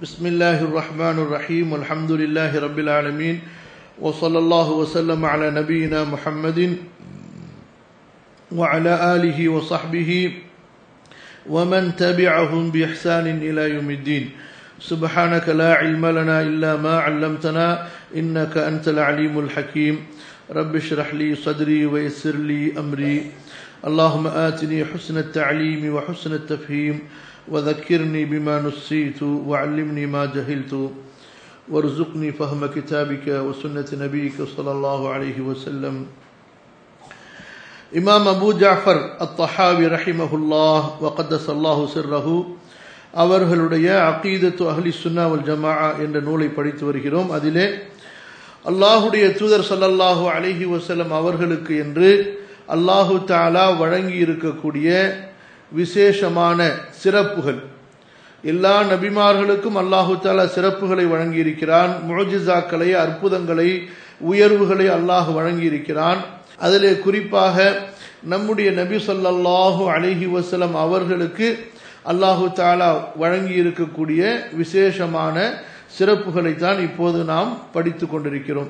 بسم الله الرحمن الرحيم والحمد لله رب العالمين وصلى الله وسلم على نبينا محمد وعلى آله وصحبه ومن تبعهم بإحسان إلى يوم الدين سبحانك لا علم لنا إلا ما علمتنا إنك أنت العليم الحكيم رب اشرح لي صدري ويسر لي أمري اللهم آتني حسن التعليم وحسن التفهيم وذكرني بما نسيت وعلمني ما جهلت وارزقني فهم كتابك وسنة نبيك صلى الله عليه وسلم இமாம் அபு ஜாஃபர் அத்தஹாவி ரஹிமஹுல்லாஹ் வகத்தஸ் அல்லாஹு சிர்ரஹு அவர்களுடைய அகீதத்து அஹ்லி சுன்னா வல் ஜமா என்ற நூலை படித்து வருகிறோம் அதிலே அல்லாஹுடைய தூதர் சல்லல்லாஹு அலஹி வசல்லம் அவர்களுக்கு என்று அல்லாஹு தாலா வழங்கி இருக்கக்கூடிய விசேஷமான சிறப்புகள் எல்லா நபிமார்களுக்கும் அல்லாஹு தாலா சிறப்புகளை வழங்கியிருக்கிறான் முழஜிசாக்களை அற்புதங்களை உயர்வுகளை அல்லாஹ் வழங்கியிருக்கிறான் அதிலே குறிப்பாக நம்முடைய நபி சொல்லல்லாஹு அலஹி வசலம் அவர்களுக்கு அல்லாஹு தாலா வழங்கி இருக்கக்கூடிய விசேஷமான சிறப்புகளைத்தான் இப்போது நாம் படித்து கொண்டிருக்கிறோம்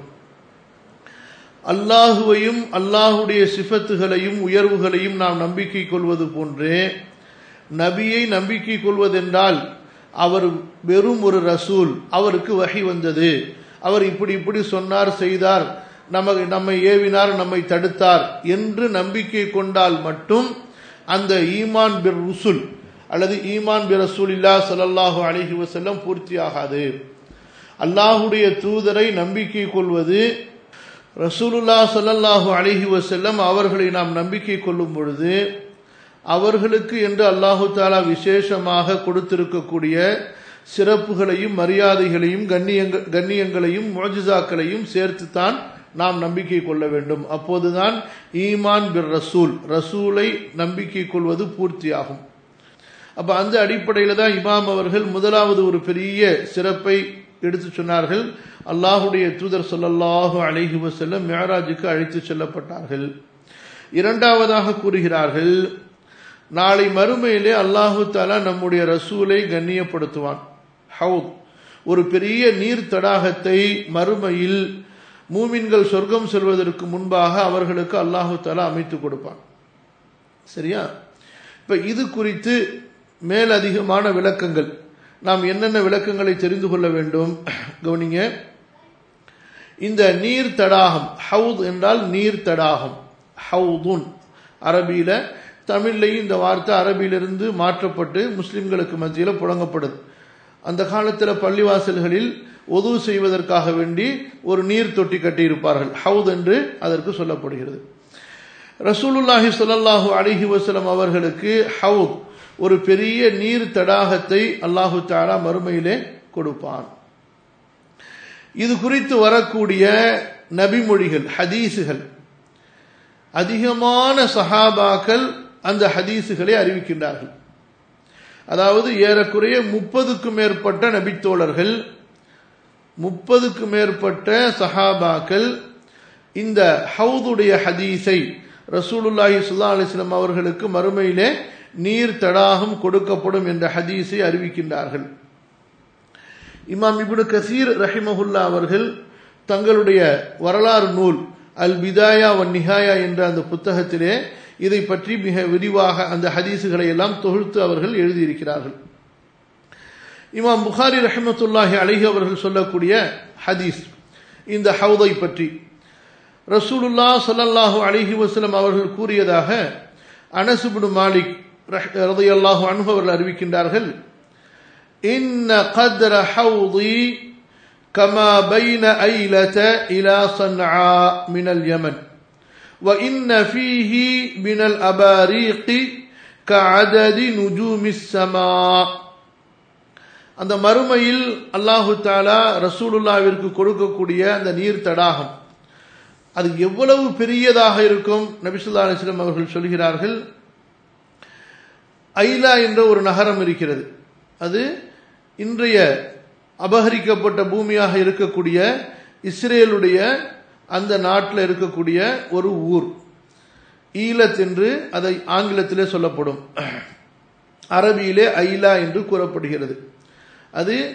அல்லாஹுவையும் அல்லாஹுடைய சிஃபத்துகளையும் உயர்வுகளையும் நாம் நம்பிக்கை கொள்வது போன்றே நபியை நம்பிக்கை கொள்வதென்றால் அவர் வெறும் ஒரு ரசூல் அவருக்கு வகை வந்தது அவர் இப்படி இப்படி சொன்னார் செய்தார் நம்ம நம்மை ஏவினார் நம்மை தடுத்தார் என்று நம்பிக்கை கொண்டால் மட்டும் அந்த ஈமான் பிர் ருசுல் அல்லது ஈமான் பிர் ரசூல் இல்லா சல்லாஹூ அலஹி வசல்லம் பூர்த்தியாகாது அல்லாஹுடைய தூதரை நம்பிக்கை கொள்வது ரசூலுல்லா சல்லல்லாஹு அலஹி வசல்லம் அவர்களை நாம் நம்பிக்கை கொள்ளும் பொழுது அவர்களுக்கு என்று அல்லாஹு தாலா விசேஷமாக கொடுத்திருக்கக்கூடிய சிறப்புகளையும் மரியாதைகளையும் கண்ணியங்க கண்ணியங்களையும் மோஜிசாக்களையும் சேர்த்துத்தான் நாம் நம்பிக்கை கொள்ள வேண்டும் அப்போதுதான் ஈமான் பிர் ரசூல் ரசூலை நம்பிக்கை கொள்வது பூர்த்தியாகும் அப்ப அந்த அடிப்படையில் தான் இமாம் அவர்கள் முதலாவது ஒரு பெரிய சிறப்பை எடுத்து சொன்னார்கள் அல்லாஹுடைய தூதர் சொல்லல்லாஹு அழகி வசல்லம் மேராஜுக்கு அழைத்து செல்லப்பட்டார்கள் இரண்டாவதாக கூறுகிறார்கள் நாளை மறுமையிலே அல்லாஹு தாலா நம்முடைய ரசூலை கண்ணியப்படுத்துவான் ஹவுத் ஒரு பெரிய நீர் தடாகத்தை மறுமையில் மூமின்கள் சொர்க்கம் செல்வதற்கு முன்பாக அவர்களுக்கு அல்லாஹு தாலா அமைத்து கொடுப்பான் சரியா இப்ப இது குறித்து மேலதிகமான விளக்கங்கள் நாம் என்னென்ன விளக்கங்களை தெரிந்து கொள்ள வேண்டும் கவனிங்க இந்த நீர் தடாகம் ஹவுத் என்றால் நீர் தடாகம் ஹவுதுன் அரபியில தமிழ்லையும் இந்த வார்த்தை அரபியிலிருந்து மாற்றப்பட்டு முஸ்லிம்களுக்கு மத்தியில் புழங்கப்படுது அந்த காலத்தில் பள்ளிவாசல்களில் ஒது செய்வதற்காக வேண்டி ஒரு நீர் தொட்டி கட்டியிருப்பார்கள் ஹவுத் என்று அதற்கு சொல்லப்படுகிறது ரசூலுல்லாஹி சொல்லல்லாஹு அலிஹி வசலம் அவர்களுக்கு ஹவுத் ஒரு பெரிய நீர் தடாகத்தை அல்லாஹு தாலா மறுமையிலே கொடுப்பான் இது குறித்து வரக்கூடிய நபிமொழிகள் ஹதீசுகள் அதிகமான சஹாபாக்கள் அந்த ஹதீசுகளை அறிவிக்கின்றார்கள் அதாவது ஏறக்குறைய முப்பதுக்கும் மேற்பட்ட நபித்தோழர்கள் முப்பதுக்கு மேற்பட்ட சஹாபாக்கள் இந்த ஹவுதுடைய ஹதீஸை ரசூலுல்லாஹி சுல்லா அலிஸ்லாம் அவர்களுக்கு மறுமையிலே நீர் தடாகம் கொடுக்கப்படும் என்ற ஹதீஸை அறிவிக்கின்றார்கள் இமாம் இபுனு கசீர் ரஹிமஹுல்லா அவர்கள் தங்களுடைய வரலாறு நூல் அல் பிதாயா வன் நிஹாயா என்ற அந்த புத்தகத்திலே இதை பற்றி மிக விரிவாக அந்த ஹதீஸுகளை எல்லாம் தொகுத்து அவர்கள் எழுதியிருக்கிறார்கள் இமாம் புகாரி ரஹமத்துல்லாஹி அலிஹி அவர்கள் சொல்லக்கூடிய ஹதீஸ் இந்த ஹவுதை பற்றி ரசூலுல்லா சொல்லல்லாஹு அலிஹி வசலம் அவர்கள் கூறியதாக அனசுபுடு மாலிக் ரதையல்லாஹு அன்பு அவர்கள் அறிவிக்கின்றார்கள் இன்ன கத்ர ஹவுதி كما بين أيلة إلى صنعاء من اليمن وإن فيه من الأباريق كعدد نجوم السماء அந்த மறுமையில் அல்லாஹு தாலா ரசூலுல்லாவிற்கு கொடுக்கக்கூடிய அந்த நீர் தடாகம் அது எவ்வளவு பெரியதாக இருக்கும் நபிசுல்லா அலிஸ்லம் அவர்கள் சொல்கிறார்கள் ஐலா என்ற ஒரு நகரம் இருக்கிறது அது இன்றைய அபகரிக்கப்பட்ட பூமியாக இருக்கக்கூடிய இஸ்ரேலுடைய அந்த நாட்டில் இருக்கக்கூடிய ஒரு ஊர் ஈலத் என்று அதை ஆங்கிலத்திலே சொல்லப்படும் அரபியிலே ஐலா என்று கூறப்படுகிறது அது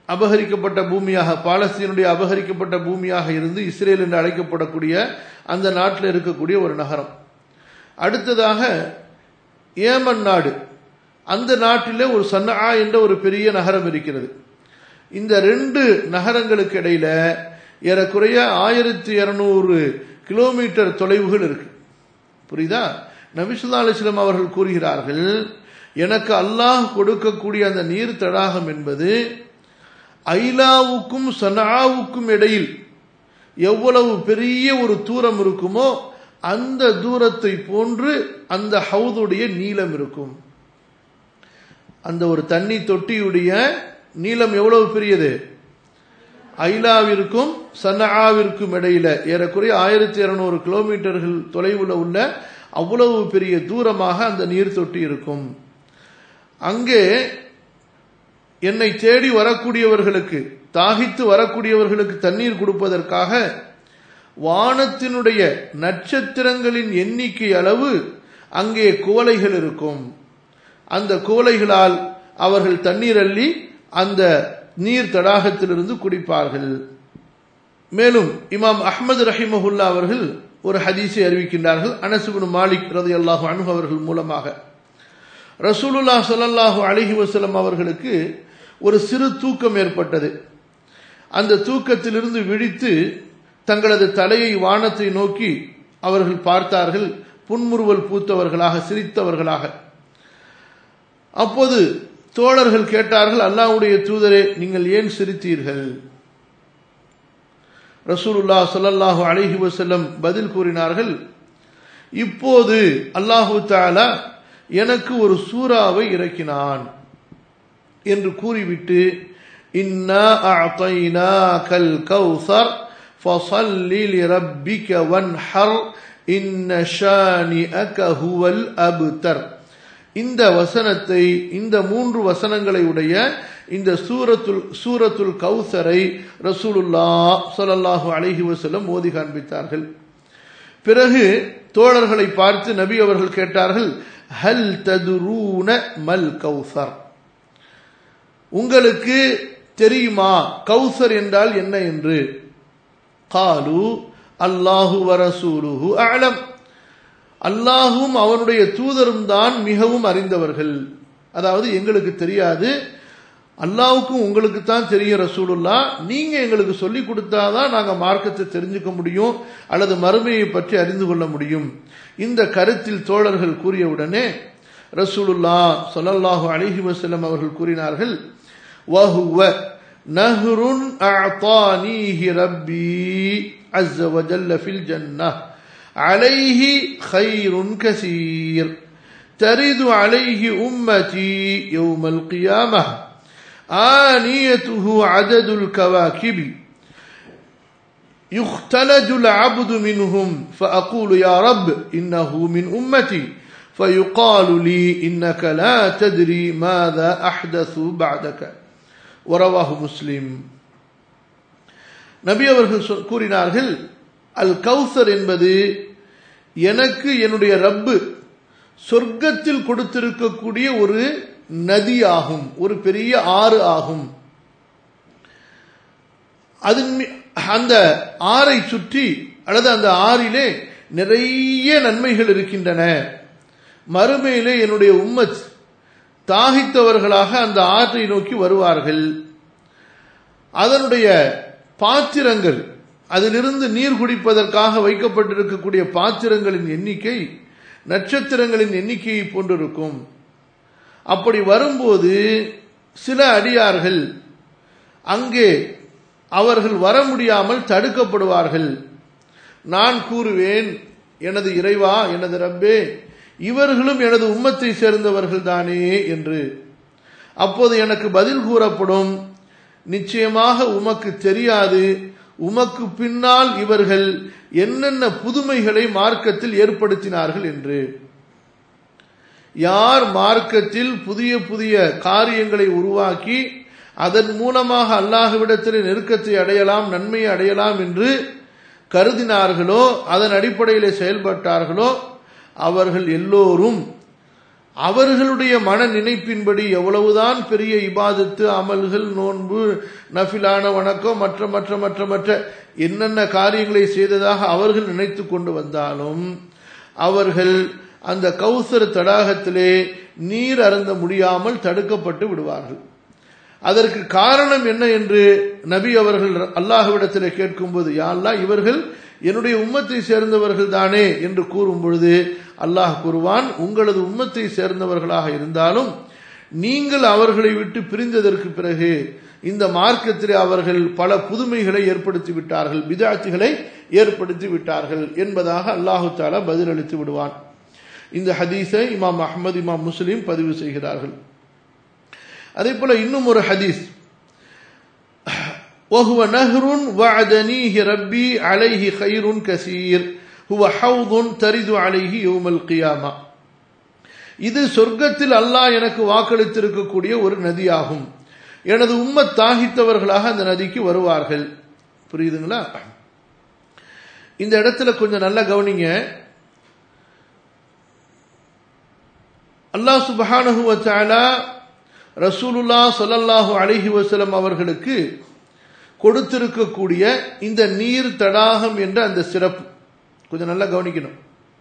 அபகரிக்கப்பட்ட பூமியாக பாலஸ்தீனுடைய அபகரிக்கப்பட்ட பூமியாக இருந்து இஸ்ரேல் என்று அழைக்கப்படக்கூடிய அந்த நாட்டில் இருக்கக்கூடிய ஒரு நகரம் அடுத்ததாக ஏமன் நாடு அந்த நாட்டிலே ஒரு சன்னா என்ற ஒரு பெரிய நகரம் இருக்கிறது இந்த ரெண்டு நகரங்களுக்கு இடையில ஏறக்குறைய ஆயிரத்தி இருநூறு கிலோமீட்டர் தொலைவுகள் இருக்கு புரியுதா நபிசுல்லா அலிஸ்லாம் அவர்கள் கூறுகிறார்கள் எனக்கு அல்லாஹ் கொடுக்கக்கூடிய அந்த நீர் தடாகம் என்பது ஐலாவுக்கும் சனாவுக்கும் இடையில் எவ்வளவு பெரிய ஒரு தூரம் இருக்குமோ அந்த தூரத்தை போன்று அந்த ஹவுதுடைய நீளம் இருக்கும் அந்த ஒரு தண்ணி தொட்டியுடைய நீளம் எவ்வளவு பெரியது ஐலாவிற்கும் சன்னாவிற்கும் இடையில ஏறக்குறைய ஆயிரத்தி இருநூறு கிலோமீட்டர்கள் தொலைவில் உள்ள அவ்வளவு பெரிய தூரமாக அந்த நீர் தொட்டி இருக்கும் அங்கே என்னை தேடி வரக்கூடியவர்களுக்கு தாகித்து வரக்கூடியவர்களுக்கு தண்ணீர் கொடுப்பதற்காக வானத்தினுடைய நட்சத்திரங்களின் எண்ணிக்கை அளவு அங்கே குவளைகள் இருக்கும் அந்த குவளைகளால் அவர்கள் தண்ணீர் அள்ளி அந்த நீர் தடாகத்திலிருந்து குடிப்பார்கள் மேலும் இமாம் அஹ்மது ரஹிமஹுல்லா அவர்கள் ஒரு ஹதீஸை அறிவிக்கின்றார்கள் அனசுபின் மாலிக் ரதி அல்லாஹு அனு அவர்கள் மூலமாக ரசூலுல்லா சல்லாஹூ அலஹி வசலம் அவர்களுக்கு ஒரு சிறு தூக்கம் ஏற்பட்டது அந்த தூக்கத்திலிருந்து விழித்து தங்களது தலையை வானத்தை நோக்கி அவர்கள் பார்த்தார்கள் புன்முறுவல் பூத்தவர்களாக சிரித்தவர்களாக அப்போது தோழர்கள் கேட்டார்கள் அல்லாவுடைய தூதரே நீங்கள் ஏன் சிரித்தீர்கள் ரசூலுல்லா சொல்லல்லாஹு அலஹி வசல்லம் பதில் கூறினார்கள் இப்போது அல்லாஹு தாலா எனக்கு ஒரு சூறாவை இறக்கினான் என்று கூறிவிட்டு இன்னா கல் கௌசர் فصل لربك وانحر إن شانئك هو الأبتر இந்த வசனத்தை இந்த மூன்று வசனங்களை உடைய இந்த சூரத்துல் சூரத்துல் கௌசரை ரசூலுல்லா சொல்லல்லாஹு அலஹி வசல்லம் ஓதி காண்பித்தார்கள் பிறகு தோழர்களை பார்த்து நபி அவர்கள் கேட்டார்கள் ஹல் ததுரூன மல் கௌசர் உங்களுக்கு தெரியுமா கௌசர் என்றால் என்ன என்று காலு அல்லாஹு வரசூலுஹு அலம் அல்லாஹும் அவனுடைய தூதரும் தான் மிகவும் அறிந்தவர்கள் அதாவது எங்களுக்கு தெரியாது அல்லாவுக்கும் உங்களுக்கு தான் தெரியும் ரசூலுல்லா நீங்க எங்களுக்கு சொல்லி கொடுத்தாதான் நாங்க மார்க்கத்தை தெரிஞ்சுக்க முடியும் அல்லது மறுமையை பற்றி அறிந்து கொள்ள முடியும் இந்த கருத்தில் தோழர்கள் கூறியவுடனே ரசூலுல்லா சொல்லல்லாஹு அலிஹி வசல்லம் அவர்கள் கூறினார்கள் வஹுவ நஹ்ருன் அஅதானிஹி ரப்பி அஸ்ஸ வஜல்ல ஃபில் ஜன்னஹ் عليه خير كثير ترد عليه أمتي يوم القيامة آنيته عدد الكواكب يختلج العبد منهم فأقول يا رب إنه من أمتي فيقال لي إنك لا تدري ماذا أحدث بعدك ورواه مسلم நபி அவர்கள் கூறினார்கள் அல் கௌசர் என்பது எனக்கு என்னுடைய ரப்பு சொர்க்கத்தில் கொடுத்திருக்கக்கூடிய ஒரு நதி ஆகும் ஒரு பெரிய ஆறு ஆகும் அதன் அந்த ஆறை சுற்றி அல்லது அந்த ஆறிலே நிறைய நன்மைகள் இருக்கின்றன மறுமையிலே என்னுடைய உம்மத் தாகித்தவர்களாக அந்த ஆற்றை நோக்கி வருவார்கள் அதனுடைய பாத்திரங்கள் அதிலிருந்து நீர் குடிப்பதற்காக வைக்கப்பட்டிருக்கக்கூடிய பாத்திரங்களின் எண்ணிக்கை நட்சத்திரங்களின் எண்ணிக்கையை போன்றிருக்கும் அப்படி வரும்போது சில அடியார்கள் அங்கே அவர்கள் வர முடியாமல் தடுக்கப்படுவார்கள் நான் கூறுவேன் எனது இறைவா எனது ரப்பே இவர்களும் எனது உம்மத்தை சேர்ந்தவர்கள் தானே என்று அப்போது எனக்கு பதில் கூறப்படும் நிச்சயமாக உமக்கு தெரியாது உமக்கு பின்னால் இவர்கள் என்னென்ன புதுமைகளை மார்க்கத்தில் ஏற்படுத்தினார்கள் என்று யார் மார்க்கத்தில் புதிய புதிய காரியங்களை உருவாக்கி அதன் மூலமாக அல்லாஹுவிடத்தில் நெருக்கத்தை அடையலாம் நன்மையை அடையலாம் என்று கருதினார்களோ அதன் அடிப்படையில் செயல்பட்டார்களோ அவர்கள் எல்லோரும் அவர்களுடைய மன நினைப்பின்படி எவ்வளவுதான் பெரிய இபாதத்து அமல்கள் நோன்பு நஃபிலான வணக்கம் மற்ற மற்ற மற்ற மற்ற என்னென்ன காரியங்களை செய்ததாக அவர்கள் நினைத்து கொண்டு வந்தாலும் அவர்கள் அந்த கௌசர் தடாகத்திலே நீர் அருந்த முடியாமல் தடுக்கப்பட்டு விடுவார்கள் அதற்கு காரணம் என்ன என்று நபி அவர்கள் அல்லாஹ்விடத்தில் கேட்கும்போது யாழ்லா இவர்கள் என்னுடைய உம்மத்தை சேர்ந்தவர்கள் தானே என்று கூறும் பொழுது அல்லாஹ் கூறுவான் உங்களது உம்மத்தை சேர்ந்தவர்களாக இருந்தாலும் நீங்கள் அவர்களை விட்டு பிரிந்ததற்கு பிறகு இந்த மார்க்கத்திலே அவர்கள் பல புதுமைகளை ஏற்படுத்தி விட்டார்கள் பிதாட்சிகளை ஏற்படுத்தி விட்டார்கள் என்பதாக அல்லாஹு தாலா பதிலளித்து விடுவான் இந்த ஹதீஸை இமாம் அஹமது இமாம் முஸ்லீம் பதிவு செய்கிறார்கள் அதே போல இன்னும் ஒரு ஹதீஸ் وهو نهر وعدنيه ربي عليه خير كثير هو حوض ترد عليه يوم القيامة இது சொர்க்கத்தில் அல்லாஹ் எனக்கு வாக்களித்திருக்கக்கூடிய ஒரு நதியாகும் எனது உம்மத் தாகித்தவர்களாக அந்த நதிக்கு வருவார்கள் புரியுதுங்களா இந்த இடத்துல கொஞ்சம் நல்லா கவனிங்க அல்லாஹ் சுபஹானஹு வச்சாலா ரசூலுல்லா சொல்லல்லாஹு அலிஹி வசலம் அவர்களுக்கு கொடுத்திருக்கக்கூடிய இந்த நீர் தடாகம் என்ற அந்த சிறப்பு கொஞ்சம் நல்லா கவனிக்கணும்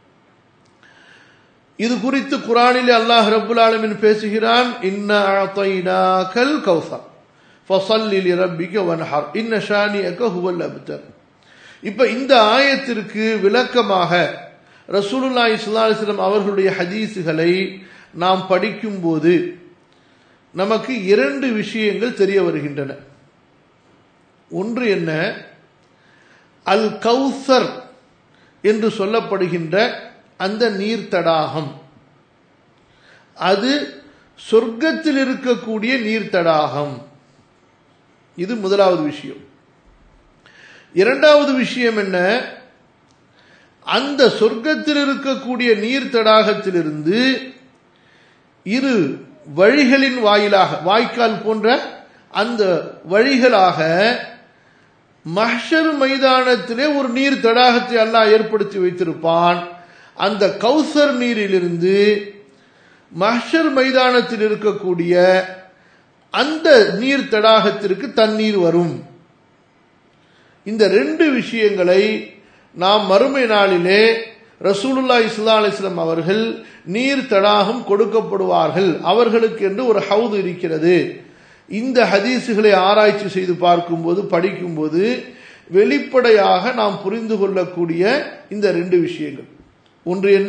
இது குறித்து குரானிலே அல்லாஹ் ரபுல் ஆலமின் பேசுகிறான் இன்னல் கௌசா ஃபசல்லில் ரப்பிக்க வன்ஹார் இன்ன ஷானியக்க ஹுவல் அப்தர் இப்ப இந்த ஆயத்திற்கு விளக்கமாக ரசூலுல்லா இஸ்லாஸ்லம் அவர்களுடைய ஹதீஸுகளை நாம் படிக்கும்போது நமக்கு இரண்டு விஷயங்கள் தெரிய வருகின்றன ஒன்று என்ன அல் கௌசர் என்று சொல்லப்படுகின்ற அந்த நீர் தடாகம் அது சொர்க்கத்தில் இருக்கக்கூடிய நீர் தடாகம் இது முதலாவது விஷயம் இரண்டாவது விஷயம் என்ன அந்த சொர்க்கத்தில் இருக்கக்கூடிய நீர் தடாகத்திலிருந்து இரு வழிகளின் வாயிலாக வாய்க்கால் போன்ற அந்த வழிகளாக மஹ்ஷர் மைதானத்திலே ஒரு நீர் தடாகத்தை அல்லாஹ் ஏற்படுத்தி வைத்திருப்பான் அந்த கௌசர் நீரிலிருந்து மஹ்ஷர் மைதானத்தில் இருக்கக்கூடிய அந்த நீர் தடாகத்திற்கு தண்ணீர் வரும் இந்த ரெண்டு விஷயங்களை நாம் மறுமை நாளிலே ரசூலுல்லா இஸ்லா அலிஸ்லாம் அவர்கள் நீர் தடாகம் கொடுக்கப்படுவார்கள் அவர்களுக்கு என்று ஒரு ஹவுது இருக்கிறது இந்த ஹதீஸுகளை ஆராய்ச்சி செய்து பார்க்கும்போது படிக்கும்போது வெளிப்படையாக நாம் புரிந்து கொள்ளக்கூடிய இந்த ரெண்டு விஷயங்கள் ஒன்று என்ன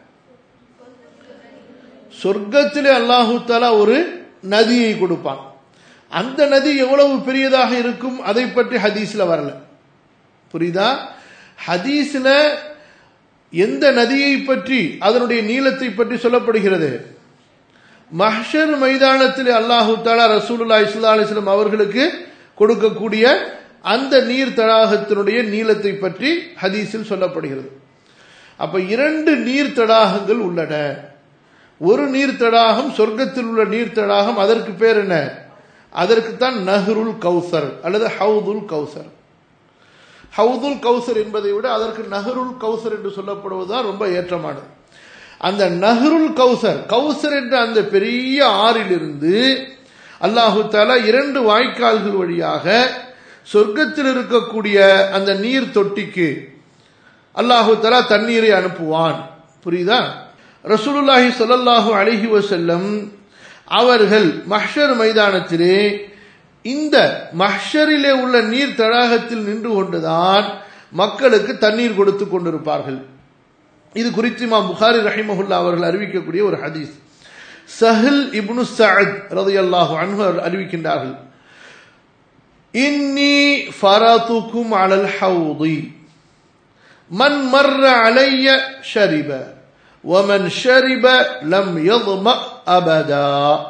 சொர்க்கத்திலே அல்லாஹு தாலா ஒரு நதியை கொடுப்பான் அந்த நதி எவ்வளவு பெரியதாக இருக்கும் அதை பற்றி ஹதீஸ்ல வரல புரியுதா ஹதீஸ்ல எந்த நதியை பற்றி அதனுடைய நீளத்தை பற்றி சொல்லப்படுகிறது மஹ்ஷர் மைதானத்தில் அல்லாஹு தாலா ரசூலுல்லா இஸ்லா அலிஸ்லாம் அவர்களுக்கு கொடுக்கக்கூடிய அந்த நீர் தடாகத்தினுடைய நீளத்தை பற்றி ஹதீஸில் சொல்லப்படுகிறது அப்ப இரண்டு நீர் தடாகங்கள் உள்ளன ஒரு நீர் தடாகம் சொர்க்கத்தில் உள்ள நீர் தடாகம் அதற்கு பேர் என்ன அதற்கு தான் நஹ்ருல் கௌசர் அல்லது ஹவுதுல் கௌசர் ஹவுதுல் கௌசர் என்பதை விட அதற்கு நஹருல் கௌசர் என்று சொல்லப்படுவதுதான் ரொம்ப ஏற்றமானது அந்த நஹருல் கௌசர் கௌசர் என்ற அந்த பெரிய ஆறிலிருந்து அல்லாஹு தாலா இரண்டு வாய்க்கால்கள் வழியாக சொர்க்கத்தில் இருக்கக்கூடிய அந்த நீர் தொட்டிக்கு அல்லாஹு தலா தண்ணீரை அனுப்புவான் புரியுதா ரசூலுல்லாஹி சொல்லல்லாஹு அழகி வசல்லம் அவர்கள் மஹ்ஷர் மைதானத்திலே இந்த மஹ்ஷரிலே உள்ள நீர் தடாகத்தில் நின்று கொண்டுதான் மக்களுக்கு தண்ணீர் கொடுத்து கொண்டிருப்பார்கள் இது குறித்து மா புகாரி ரஹிமஹுல்லா அவர்கள் அறிவிக்கக்கூடிய ஒரு ஹதீஸ் சஹில் இப்னு சஅத் ரலியல்லாஹு அன்ஹு அறிவிக்கின்றார்கள் இன்னி ஃபரதுக்கும் அலல் ஹவுதி மன் மர்ர அலைய ஷரிப ومن شرب لم يظمأ أبدا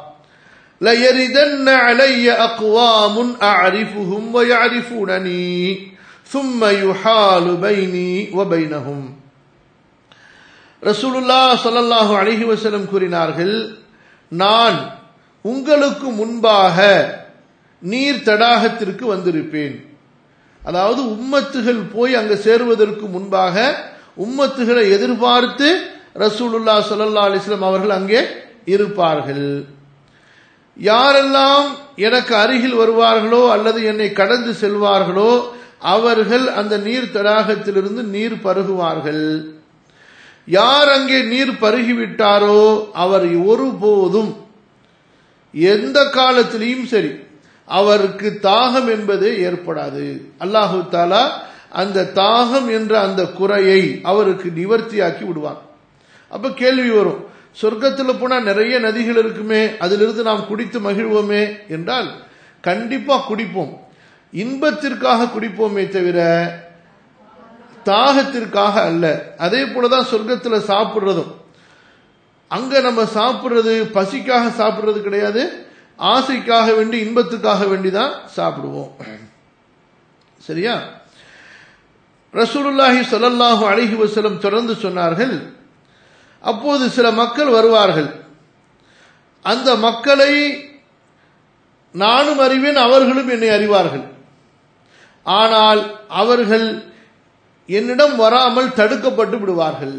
ليردن علي أقوام أعرفهم ويعرفونني ثم يحال بيني وبينهم ரசூலுல்லா சொல்லல்லாஹு அலிஹி வசலம் கூறினார்கள் நான் உங்களுக்கு முன்பாக நீர் தடாகத்திற்கு வந்திருப்பேன் அதாவது உம்மத்துகள் போய் அங்க சேருவதற்கு முன்பாக உம்மத்துகளை எதிர்பார்த்து ரசூலுல்லா சொல்லல்லா அலிஸ்லாம் அவர்கள் அங்கே இருப்பார்கள் யாரெல்லாம் எனக்கு அருகில் வருவார்களோ அல்லது என்னை கடந்து செல்வார்களோ அவர்கள் அந்த நீர் தடாகத்திலிருந்து நீர் பருகுவார்கள் யார் அங்கே நீர் பருகிவிட்டாரோ அவர் ஒருபோதும் எந்த காலத்திலையும் சரி அவருக்கு தாகம் என்பதே ஏற்படாது அல்லாஹு தாலா அந்த தாகம் என்ற அந்த குறையை அவருக்கு நிவர்த்தியாக்கி விடுவான் அப்ப கேள்வி வரும் சொர்க்கத்தில் போனா நிறைய நதிகள் இருக்குமே அதிலிருந்து நாம் குடித்து மகிழ்வோமே என்றால் கண்டிப்பா குடிப்போம் இன்பத்திற்காக குடிப்போமே தவிர தாகத்திற்காக அல்ல அதே போலதான் சொர்க்கத்துல சாப்பிடுறதும் அங்க நம்ம சாப்பிடுறது பசிக்காக சாப்பிடுறது கிடையாது ஆசைக்காக வேண்டி இன்பத்துக்காக வேண்டிதான் சாப்பிடுவோம் சரியா ரசூலுல்லாஹி ஸல்லல்லாஹு அலைஹி வஸல்லம் தொடர்ந்து சொன்னார்கள் அப்போது சில மக்கள் வருவார்கள் அந்த மக்களை நானும் அறிவேன் அவர்களும் என்னை அறிவார்கள் ஆனால் அவர்கள் என்னிடம் வராமல் தடுக்கப்பட்டு விடுவார்கள்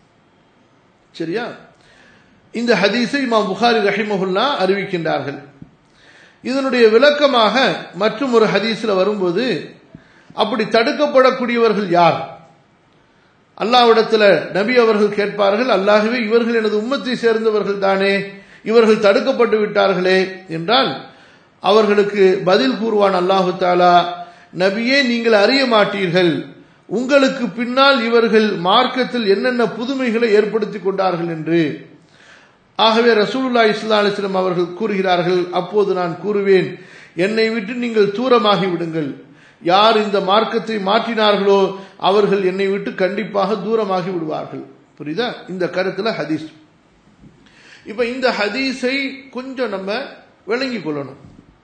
சரியா இந்த ஹதீஸை இமாம் புகாரி ரஹிமஹுல்லா அறிவிக்கின்றார்கள் இதனுடைய விளக்கமாக மற்றும் ஒரு ஹதீஸில் வரும்போது அப்படி தடுக்கப்படக்கூடியவர்கள் யார் அல்லாவிடத்தில் நபி அவர்கள் கேட்பார்கள் அல்லாகவே இவர்கள் எனது உம்மத்தை சேர்ந்தவர்கள் தானே இவர்கள் தடுக்கப்பட்டு விட்டார்களே என்றால் அவர்களுக்கு பதில் கூறுவான் அல்லாஹு தாலா நபியே நீங்கள் அறிய மாட்டீர்கள் உங்களுக்கு பின்னால் இவர்கள் மார்க்கத்தில் என்னென்ன புதுமைகளை ஏற்படுத்தி கொண்டார்கள் என்று ஆகவே ரசூலுல்லா இஸ்லா அலிஸ்லம் அவர்கள் கூறுகிறார்கள் அப்போது நான் கூறுவேன் என்னை விட்டு நீங்கள் தூரமாகி விடுங்கள் யார் இந்த மார்க்கத்தை மாற்றினார்களோ அவர்கள் என்னை விட்டு கண்டிப்பாக தூரமாகி விடுவார்கள் புரியுதா இந்த கருத்துல ஹதீஸ் இப்ப இந்த ஹதீஸை கொஞ்சம் நம்ம விளங்கி கொள்ளணும்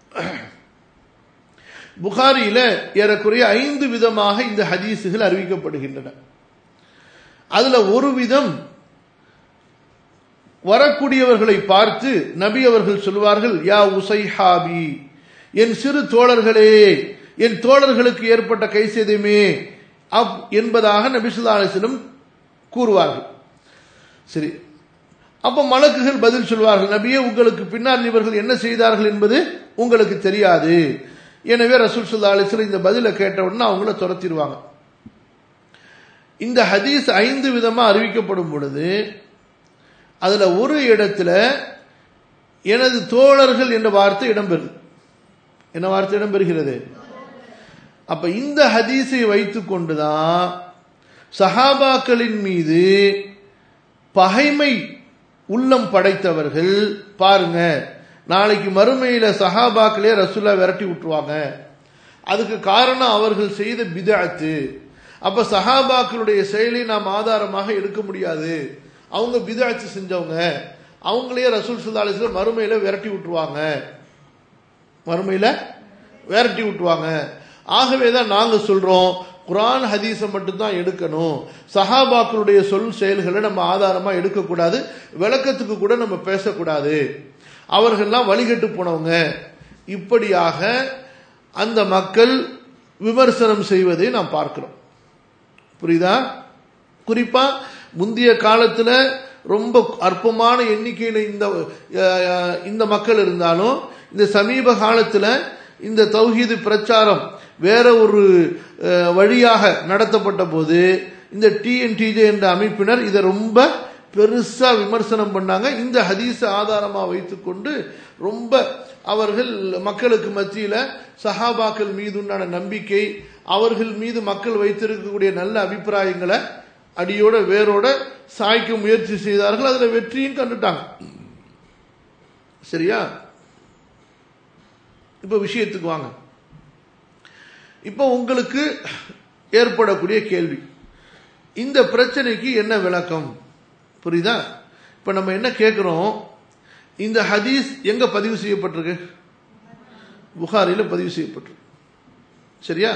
புகாரியில ஏறக்குறைய ஐந்து விதமாக இந்த ஹதீஸுகள் அறிவிக்கப்படுகின்றன அதுல ஒரு விதம் வரக்கூடியவர்களை பார்த்து நபி அவர்கள் சொல்வார்கள் யா உசைஹாபி என் சிறு தோழர்களே என் தோழர்களுக்கு ஏற்பட்ட கை சேதமே அப் என்பதாக நபிசுல்லா அலிஸ்லம் கூறுவார்கள் சரி அப்ப மலக்குகள் பதில் சொல்வார்கள் நபியே உங்களுக்கு பின்னால் இவர்கள் என்ன செய்தார்கள் என்பது உங்களுக்கு தெரியாது எனவே ரசூல் சுல்லா அலிஸ்லம் இந்த பதிலை கேட்ட உடனே அவங்கள துரத்திடுவாங்க இந்த ஹதீஸ் ஐந்து விதமா அறிவிக்கப்படும் பொழுது அதுல ஒரு இடத்துல எனது தோழர்கள் என்ற வார்த்தை இடம்பெறுது என்ன வார்த்தை இடம்பெறுகிறது அப்ப இந்த ஹதீஸை வைத்துக் கொண்டுதான் சஹாபாக்களின் மீது பகைமை உள்ளம் படைத்தவர்கள் பாருங்க நாளைக்கு மறுமையில சஹாபாக்களே ரசுல்லா விரட்டி விட்டுருவாங்க அதுக்கு காரணம் அவர்கள் செய்த பிதாத்து அப்ப சஹாபாக்களுடைய செயலை நாம் ஆதாரமாக எடுக்க முடியாது அவங்க பிதாச்சு செஞ்சவங்க அவங்களே ரசூல் சுல்லா அலிஸ்லாம் மறுமையில விரட்டி விட்டுருவாங்க மறுமையில விரட்டி விட்டுருவாங்க ஆகவே தான் நாங்க சொல்றோம் குரான் ஹதீஸை மட்டும்தான் எடுக்கணும் சஹாபாக்களுடைய சொல் செயல்களை நம்ம ஆதாரமா எடுக்கக்கூடாது விளக்கத்துக்கு கூட நம்ம பேசக்கூடாது அவர்கள்லாம் வழிகட்டு போனவங்க இப்படியாக அந்த மக்கள் விமர்சனம் செய்வதை நாம் பார்க்கிறோம் புரியுதா குறிப்பா முந்தைய காலத்துல ரொம்ப அற்பமான எண்ணிக்கையில இந்த இந்த மக்கள் இருந்தாலும் இந்த சமீப காலத்துல இந்த தௌஹீது பிரச்சாரம் வேற ஒரு வழியாக நடத்தப்பட்ட போது இந்த டிஎன்டிஜே என்ற அமைப்பினர் இதை ரொம்ப பெருசா விமர்சனம் பண்ணாங்க இந்த ஹதீஸ ஆதாரமா வைத்துக்கொண்டு ரொம்ப அவர்கள் மக்களுக்கு மத்தியில சஹாபாக்கள் மீது உண்டான நம்பிக்கை அவர்கள் மீது மக்கள் வைத்திருக்கக்கூடிய நல்ல அபிப்பிராயங்களை அடியோட வேரோட சாய்க்க முயற்சி செய்தார்கள் அதுல வெற்றியும் கண்டுட்டாங்க சரியா இப்ப விஷயத்துக்கு வாங்க இப்ப உங்களுக்கு ஏற்படக்கூடிய கேள்வி இந்த பிரச்சனைக்கு என்ன விளக்கம் புரியுதா இப்ப நம்ம என்ன கேட்கிறோம் இந்த ஹதீஸ் எங்க பதிவு செய்யப்பட்டிருக்கு புகாரில பதிவு செய்யப்பட்டிருக்கு சரியா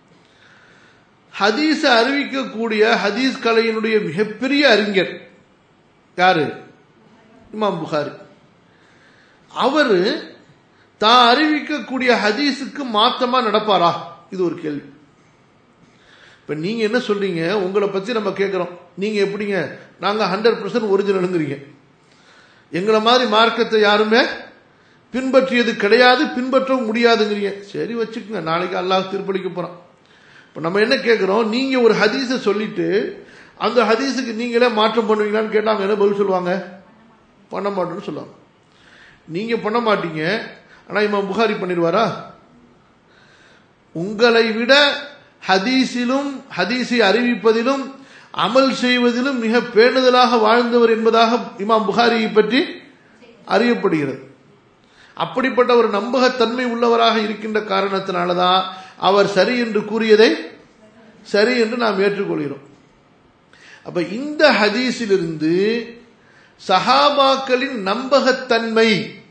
ஹதீஸ அறிவிக்கக்கூடிய ஹதீஸ் கலையினுடைய மிகப்பெரிய அறிஞர் யாரு இமாம் புகாரி அவரு தான் அறிவிக்கக்கூடிய ஹதீஸுக்கு மாத்தமா நடப்பாரா இது ஒரு கேள்வி இப்ப நீங்க என்ன சொல்றீங்க உங்களை பத்தி நம்ம கேட்கிறோம் நீங்க எப்படிங்க நாங்க ஹண்ட்ரட் பர்சன்ட் ஒரிஜினலுங்கிறீங்க எங்களை மாதிரி மார்க்கத்தை யாருமே பின்பற்றியது கிடையாது பின்பற்றவும் முடியாதுங்கிறீங்க சரி வச்சுக்கோங்க நாளைக்கு அல்லாஹ் தீர்ப்பளிக்க போறான் இப்போ நம்ம என்ன கேட்குறோம் நீங்க ஒரு ஹதீஸை சொல்லிட்டு அந்த ஹதீஸுக்கு நீங்களே மாற்றம் பண்ணுவீங்களான்னு கேட்டாங்க என்ன பதில் சொல்லுவாங்க பண்ண மாட்டோம்னு சொல்லுவாங்க நீங்க பண்ண மாட்டீங்க ஆனா இமாம் புகாரி பண்ணிடுவாரா உங்களை விட ஹதீஸிலும் ஹதீஸை அறிவிப்பதிலும் அமல் செய்வதிலும் மிக பேணுதலாக வாழ்ந்தவர் என்பதாக இமாம் புகாரியை பற்றி அறியப்படுகிறது அப்படிப்பட்ட ஒரு நம்பகத்தன்மை உள்ளவராக இருக்கின்ற காரணத்தினாலதான் அவர் சரி என்று கூறியதை சரி என்று நாம் ஏற்றுக்கொள்கிறோம் அப்ப இந்த ஹதீஸிலிருந்து சஹாபாக்களின் நம்பகத்தன்மை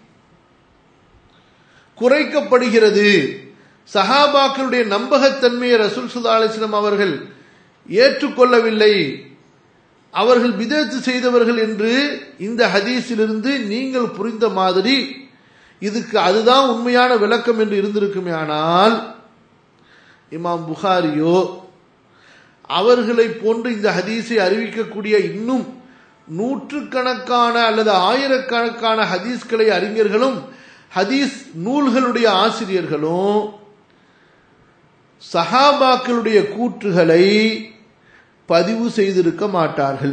குறைக்கப்படுகிறது சஹாபாக்களுடைய நம்பகத்தன்மையை ரசூல் சுல்லா அலிஸ்லாம் அவர்கள் ஏற்றுக்கொள்ளவில்லை அவர்கள் விதத்து செய்தவர்கள் என்று இந்த ஹதீஸிலிருந்து நீங்கள் புரிந்த மாதிரி இதுக்கு அதுதான் உண்மையான விளக்கம் என்று இருந்திருக்குமே ஆனால் இமாம் புகாரியோ அவர்களை போன்று இந்த ஹதீஸை அறிவிக்கக்கூடிய இன்னும் நூற்றுக்கணக்கான அல்லது ஆயிரக்கணக்கான ஹதீஸ்களை அறிஞர்களும் ஹதீஸ் நூல்களுடைய ஆசிரியர்களும் சஹாபாக்களுடைய கூற்றுகளை பதிவு செய்திருக்க மாட்டார்கள்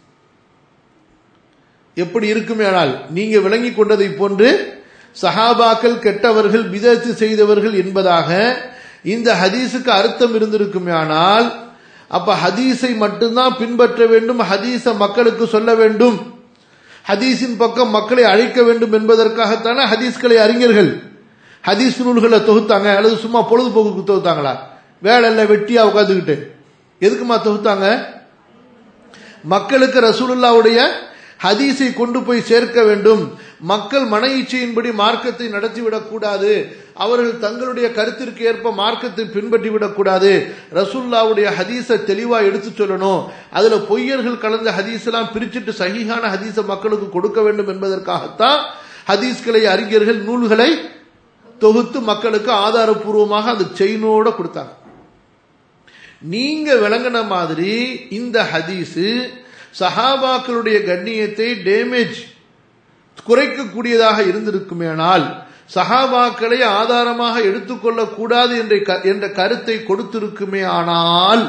எப்படி இருக்குமேனால் நீங்க விளங்கி கொண்டதை போன்று சஹாபாக்கள் கெட்டவர்கள் விதத்து செய்தவர்கள் என்பதாக இந்த ஹதீஸுக்கு அர்த்தம் இருந்திருக்குமே ஆனால் அப்ப ஹதீஸை மட்டும்தான் பின்பற்ற வேண்டும் ஹதீஸை மக்களுக்கு சொல்ல வேண்டும் ஹதீஸின் பக்கம் மக்களை அழைக்க வேண்டும் என்பதற்காகத்தானே ஹதீஸ்களை அறிஞர்கள் ஹதீஸ் நூல்களை தொகுத்தாங்க அல்லது சும்மா பொழுதுபோக்குக்கு தொகுத்தாங்களா வேலையில் வெட்டியா உட்காந்துக்கிட்டு எதுக்குமா தொகுத்தாங்க மக்களுக்கு ரசூலுல்லாவுடைய ஹதீஸை கொண்டு போய் சேர்க்க வேண்டும் மக்கள் மன இச்சையின்படி மார்க்கத்தை நடத்திவிடக் கூடாது அவர்கள் தங்களுடைய கருத்திற்கு ஏற்ப மார்க்கத்தை பின்பற்றிவிடக் கூடாது ரசூல்லாவுடைய ஹதீஸை தெளிவா எடுத்து சொல்லணும் அதுல பொய்யர்கள் கலந்த ஹதீஸ் எல்லாம் பிரிச்சுட்டு சகிஹான ஹதீஸை மக்களுக்கு கொடுக்க வேண்டும் என்பதற்காகத்தான் ஹதீஸ்களை அறிஞர்கள் நூல்களை தொகுத்து மக்களுக்கு ஆதாரபூர்வமாக அந்த செயினோட கொடுத்தாங்க நீங்க விளங்கின மாதிரி இந்த ஹதீஸு சஹாபாக்களுடைய கண்ணியத்தை டேமேஜ் குறைக்கக்கூடியதாக இருந்திருக்குமேனால் சஹாபாக்களை ஆதாரமாக எடுத்துக்கொள்ளக் கூடாது என்ற கருத்தை கொடுத்திருக்குமே ஆனால்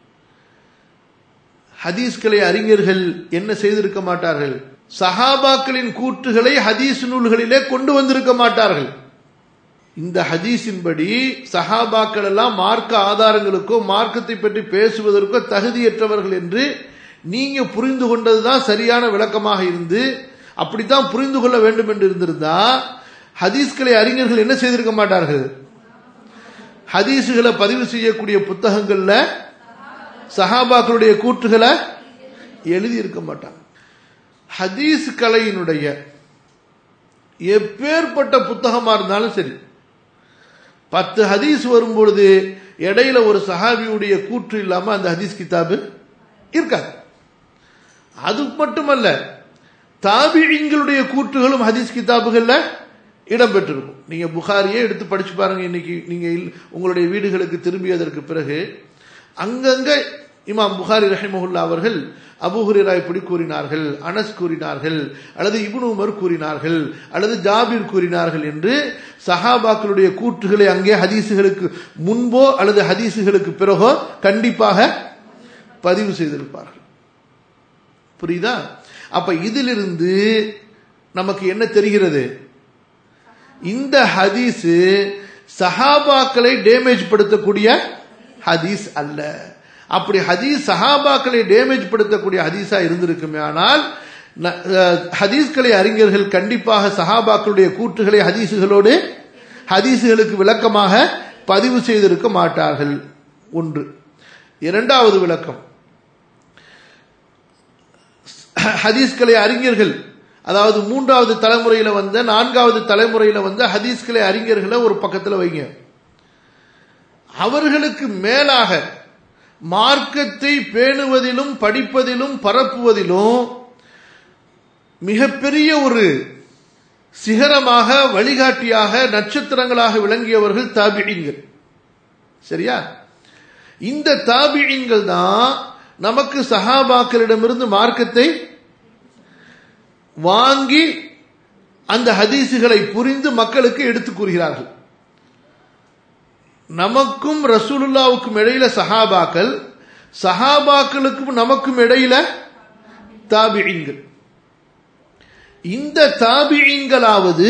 ஹதீஸ்களை அறிஞர்கள் என்ன செய்திருக்க மாட்டார்கள் சஹாபாக்களின் கூற்றுகளை ஹதீஸ் நூல்களிலே கொண்டு வந்திருக்க மாட்டார்கள் இந்த ஹதீஸின்படி சஹாபாக்கள் எல்லாம் மார்க்க ஆதாரங்களுக்கோ மார்க்கத்தை பற்றி பேசுவதற்கோ தகுதியற்றவர்கள் என்று நீங்க புரிந்து கொண்டதுதான் சரியான விளக்கமாக இருந்து அப்படித்தான் புரிந்து கொள்ள வேண்டும் என்று இருந்திருந்தா ஹதீஸ்களை அறிஞர்கள் என்ன செய்திருக்க மாட்டார்கள் ஹதீஸுகளை பதிவு செய்யக்கூடிய புத்தகங்கள்ல சஹாபாக்களுடைய கூற்றுகளை எழுதி இருக்க மாட்டாங்க ஹதீஸ் கலையினுடைய எப்பேற்பட்ட புத்தகமா இருந்தாலும் சரி பத்து ஹதீஸ் வரும்பொழுது இடையில ஒரு சஹாபியுடைய கூற்று இல்லாம அந்த ஹதீஸ் கிதாபு இருக்காது அது மட்டுமல்ல தாபிழிங்களுடைய கூற்றுகளும் ஹதீஸ் கிதாபுகள்ல இடம்பெற்றிருக்கும் நீங்க புகாரியே எடுத்து படிச்சு பாருங்க இன்னைக்கு நீங்க உங்களுடைய வீடுகளுக்கு திரும்பியதற்கு பிறகு அங்கங்க இமாம் புகாரி ரஹிமஹுல்லா அவர்கள் அபுஹுரா இப்படி கூறினார்கள் அனஸ் கூறினார்கள் அல்லது இபுன் உமர் கூறினார்கள் அல்லது ஜாபீர் கூறினார்கள் என்று சஹாபாக்களுடைய கூற்றுகளை அங்கே ஹதீசுகளுக்கு முன்போ அல்லது ஹதீசுகளுக்கு பிறகோ கண்டிப்பாக பதிவு செய்திருப்பார்கள் புரியுதா அப்ப இதிலிருந்து நமக்கு என்ன தெரிகிறது இந்த ஹதீஸ் சஹாபாக்களை டேமேஜ் படுத்தக்கூடிய ஹதீஸ் அல்ல அப்படி ஹதீஸ் சஹாபாக்களை டேமேஜ் படுத்தக்கூடிய ஹதீஸா இருந்திருக்குமே ஆனால் ஹதீஸ்களை அறிஞர்கள் கண்டிப்பாக சஹாபாக்களுடைய கூற்றுகளை ஹதீசுகளோடு ஹதீசுகளுக்கு விளக்கமாக பதிவு செய்திருக்க மாட்டார்கள் ஒன்று இரண்டாவது விளக்கம் ஹதீஸ்களை அறிஞர்கள் அதாவது மூன்றாவது தலைமுறையில வந்த நான்காவது தலைமுறையில வந்த ஹதீஸ்களை அறிஞர்களை ஒரு பக்கத்தில் வைங்க அவர்களுக்கு மேலாக மார்க்கத்தை பேணுவதிலும் படிப்பதிலும் பரப்புவதிலும் மிகப்பெரிய ஒரு சிகரமாக வழிகாட்டியாக நட்சத்திரங்களாக விளங்கியவர்கள் தாபிழிங்கள் சரியா இந்த தாபிழிங்கள் தான் நமக்கு சஹாபாக்களிடமிருந்து மார்க்கத்தை வாங்கி அந்த ஹதீசுகளை புரிந்து மக்களுக்கு எடுத்துக் கூறுகிறார்கள் நமக்கும் ரசூலுல்லாவுக்கும் இடையில சஹாபாக்கள் சஹாபாக்களுக்கும் நமக்கும் இடையில தாபியங்கள் இந்த தாபியங்களாவது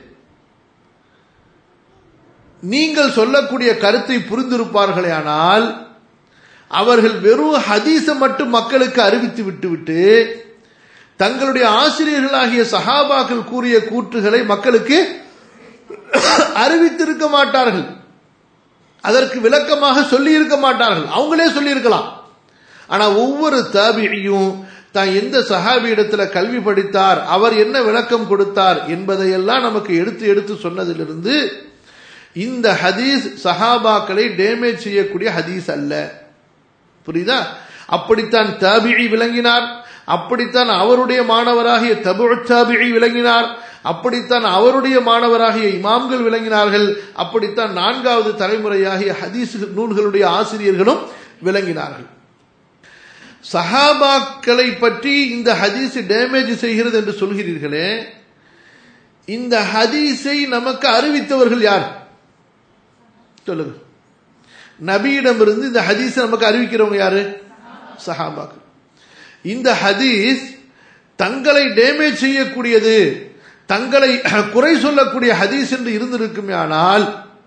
நீங்கள் சொல்லக்கூடிய கருத்தை புரிந்திருப்பார்களே ஆனால் அவர்கள் வெறும் ஹதீஸை மட்டும் மக்களுக்கு அறிவித்து விட்டுவிட்டு தங்களுடைய ஆசிரியர்களாகிய சஹாபாக்கள் கூறிய கூற்றுகளை மக்களுக்கு அறிவித்திருக்க மாட்டார்கள் அதற்கு விளக்கமாக சொல்லி இருக்க மாட்டார்கள் அவங்களே சொல்லியிருக்கலாம் ஆனா ஒவ்வொரு தாபியும் தான் எந்த சஹாபி இடத்துல கல்வி படித்தார் அவர் என்ன விளக்கம் கொடுத்தார் என்பதையெல்லாம் நமக்கு எடுத்து எடுத்து சொன்னதிலிருந்து இந்த ஹதீஸ் சஹாபாக்களை டேமேஜ் செய்யக்கூடிய ஹதீஸ் அல்ல புரியுதா அப்படித்தான் தாபிழி விளங்கினார் அப்படித்தான் அவருடைய மாணவராகிய தபு தாபிழி விளங்கினார் அப்படித்தான் அவருடைய மாணவராகிய இமாம்கள் விளங்கினார்கள் அப்படித்தான் நான்காவது தலைமுறையாகிய ஹதீஸ் நூல்களுடைய ஆசிரியர்களும் விளங்கினார்கள் சஹாபாக்களை பற்றி இந்த ஹதீஸ் டேமேஜ் செய்கிறது என்று சொல்கிறீர்களே இந்த ஹதீஸை நமக்கு அறிவித்தவர்கள் யார் சொல்லுங்க நபியிடமிருந்து இந்த ஹதீஸை நமக்கு அறிவிக்கிறவங்க யாரு சஹாபாக்கள் இந்த ஹதீஸ் தங்களை டேமேஜ் செய்யக்கூடியது தங்களை குறை சொல்லக்கூடிய ஹதீஸ் என்று இருந்திருக்குமே ஆனால்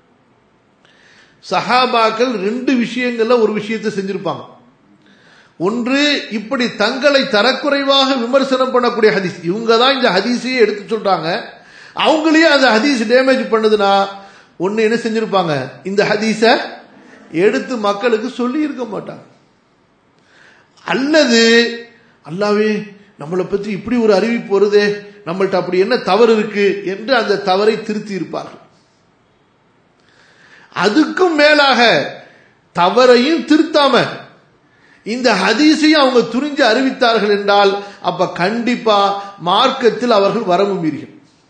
சஹாபாக்கள் ரெண்டு விஷயங்கள்ல ஒரு விஷயத்தை செஞ்சிருப்பாங்க ஒன்று இப்படி தங்களை தரக்குறைவாக விமர்சனம் பண்ணக்கூடிய ஹதீஸ் இவங்க தான் இந்த ஹதீஸையே எடுத்து சொல்றாங்க அவங்களையே அந்த ஹதீஸ் டேமேஜ் பண்ணுதுன்னா ஒன்னு என்ன செஞ்சிருப்பாங்க இந்த ஹதீஸ எடுத்து மக்களுக்கு சொல்லி இருக்க மாட்டாங்க அல்லது அல்லாவே நம்மளை பற்றி இப்படி ஒரு அறிவிப்பு வருதே நம்மள்ட்ட அப்படி என்ன தவறு இருக்கு என்று அந்த தவறை திருத்தி இருப்பார்கள் அதுக்கும் மேலாக தவறையும் திருத்தாம இந்த ஹதீஸையும் அவங்க துணிஞ்சு அறிவித்தார்கள் என்றால் அப்ப கண்டிப்பா மார்க்கத்தில் அவர்கள் வரம்பு மீறிகள்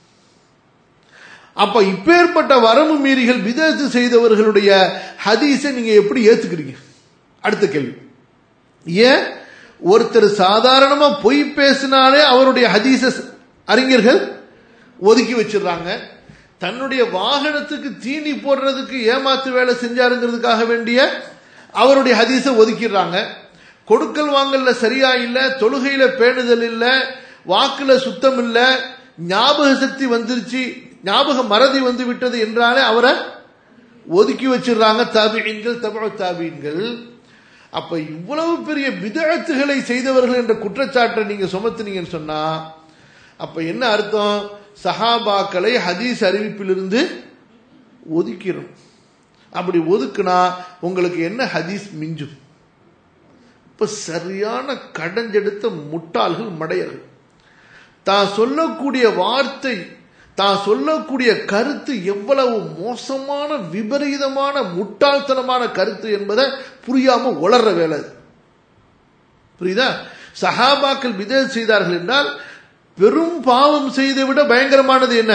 அப்ப இப்பேற்பட்ட வரம்பு மீறிகள் விதத்து செய்தவர்களுடைய ஹதீஸை நீங்க எப்படி ஏத்துக்கிறீங்க அடுத்த கேள்வி ஏன் ஒருத்தர் சாதாரணமா பொய் பேசினாலே அவருடைய ஹதீச அறிஞர்கள் ஒதுக்கி வச்சிடுறாங்க தன்னுடைய வாகனத்துக்கு தீனி போடுறதுக்கு ஏமாத்து வேலை செஞ்சாருங்கிறதுக்காக வேண்டிய அவருடைய ஹதீஸை ஒதுக்கிடுறாங்க கொடுக்கல் வாங்கல்ல சரியா இல்ல தொழுகையில பேணுதல் இல்ல வாக்குல சுத்தம் இல்ல ஞாபக சக்தி வந்துருச்சு ஞாபக மறதி வந்து விட்டது என்றாலே அவரை ஒதுக்கி வச்சிடுறாங்க தாபியன்கள் தமிழ தாபியன்கள் அப்ப இவ்வளவு பெரிய விதழத்துகளை செய்தவர்கள் என்ற குற்றச்சாட்டை நீங்க சுமத்துனீங்கன்னு சொன்னா அப்ப என்ன அர்த்தம் சஹாபாக்களை ஹதீஸ் அறிவிப்பிலிருந்து ஒதுக்கிறோம் அப்படி ஒதுக்குனா உங்களுக்கு என்ன ஹதீஸ் மிஞ்சும் இப்ப சரியான கடைஞ்செடுத்த முட்டாள்கள் மடையர்கள் தான் சொல்லக்கூடிய வார்த்தை தான் சொல்லக்கூடிய கருத்து எவ்வளவு மோசமான விபரீதமான முட்டாள்தனமான கருத்து என்பதை புரியாம உளர்ற வேலை புரியுதா சஹாபாக்கள் விதம் செய்தார்கள் என்றால் பெரும் பாவம் செய்தை விட பயங்கரமானது என்ன